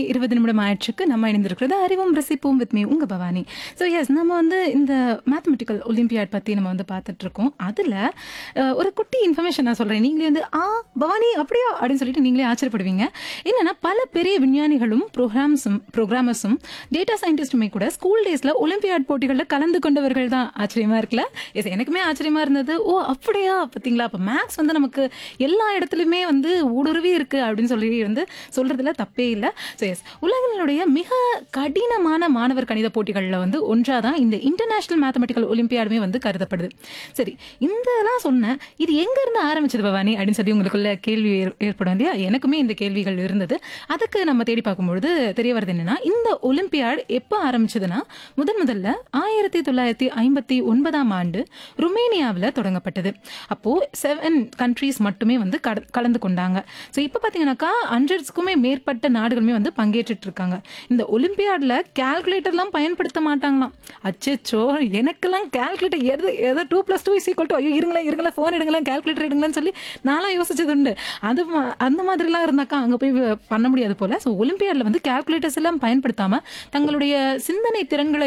இருபது நிமிடம் ஆயிடுச்சுக்கு நம்ம இணைந்திருக்கிறது அறிவும் ரசிப்போம் வித் மீ உங்க பவானி ஸோ எஸ் நம்ம வந்து இந்த மேத்தமெட்டிக்கல் ஒலிம்பியாட் பற்றி நம்ம வந்து பார்த்துட்டு இருக்கோம் அதில் ஒரு குட்டி இன்ஃபர்மேஷன் நான் சொல்கிறேன் நீங்களே வந்து ஆ பவானி அப்படியா அப்படின்னு சொல்லிட்டு நீங்களே ஆச்சரியப்படுவீங்க என்னன்னா பல பெரிய விஞ்ஞானிகளும் ப்ரோக்ராம்ஸும் ப்ரோக்ராமர்ஸும் டேட்டா சயின்டிஸ்ட்டுமே கூட ஸ்கூல் டேஸில் ஒலிம்பியாட் போட்டிகளில் கலந்து கொண்டவர்கள் தான் ஆச்சரியமா இருக்குல்ல எஸ் எனக்குமே ஆச்சரியமா இருந்தது ஓ அப்படியா பார்த்தீங்களா அப்போ மேக்ஸ் வந்து நமக்கு எல்லா இடத்துலையுமே வந்து ஊடுருவி இருக்கு அப்படின்னு சொல்லி வந்து சொல்றதுல தப்பே இல்லை ஸோ எஸ் உலகினுடைய மிக கடினமான மாணவர் கணித போட்டிகளில் வந்து ஒன்றாக தான் இந்த இன்டர்நேஷனல் மேத்தமெட்டிக்கல் ஒலிம்பியாடுமே வந்து கருதப்படுது சரி இதெல்லாம் சொன்னேன் இது எங்க இருந்து ஆரம்பிச்சது பவானி அப்படின்னு சொல்லி உங்களுக்குள்ள கேள்வி ஏற்- ஏற்படும் இல்லையா எனக்குமே இந்த கேள்விகள் இருந்தது அதுக்கு நம்ம தேடி பார்க்கும்பொழுது தெரிய வருது என்னன்னா இந்த ஒலிம்பியாட் எப்போ ஆரம்பிச்சதுன்னா முதன் முதல்ல ஆயிரத்தி தொள்ளாயிரத்தி ஐம்பத்தி ஒன்பதாம் ஆண்டு ருமேனியாவில் தொடங்கப்பட்டது அப்போ செவன் கண்ட்ரீஸ் மட்டுமே வந்து கட- கலந்து கொண்டாங்க ஸோ இப்போ பார்த்தீங்கன்னாக்கா ஹண்ட்ரட்ஸ்க்குமே மேற்பட்ட நாடுகளுமே வந்து பங்கேற்றுட்டு இருக்காங்க இந்த ஒலிம்பியாடில் கால்குலேட்டர்லாம் பயன்படுத்த மாட்டாங்களாம் அச்சோ எனக்கெல்லாம் கால்குலேட்டர் எது எதோ two plus two is equal to ஐயோ இருங்களேன் இருங்களேன் ஃபோன் எடுங்களேன் கால்குலேட்டர் எடுங்களேன்னு சொல்லி நான்லாம் யோசிச்சது உண்டு அது மா- அந்த மாதிரிலாம் இருந்தாக்கா அங்கே போய் பண்ண முடியாது போல ஸோ ஒலிம்பியாடில் வந்து கால்குலேட்டர்ஸ் எல்லாம் பயன்படுத்தாமல் தங்களுடைய சிந்தனை திறன்களை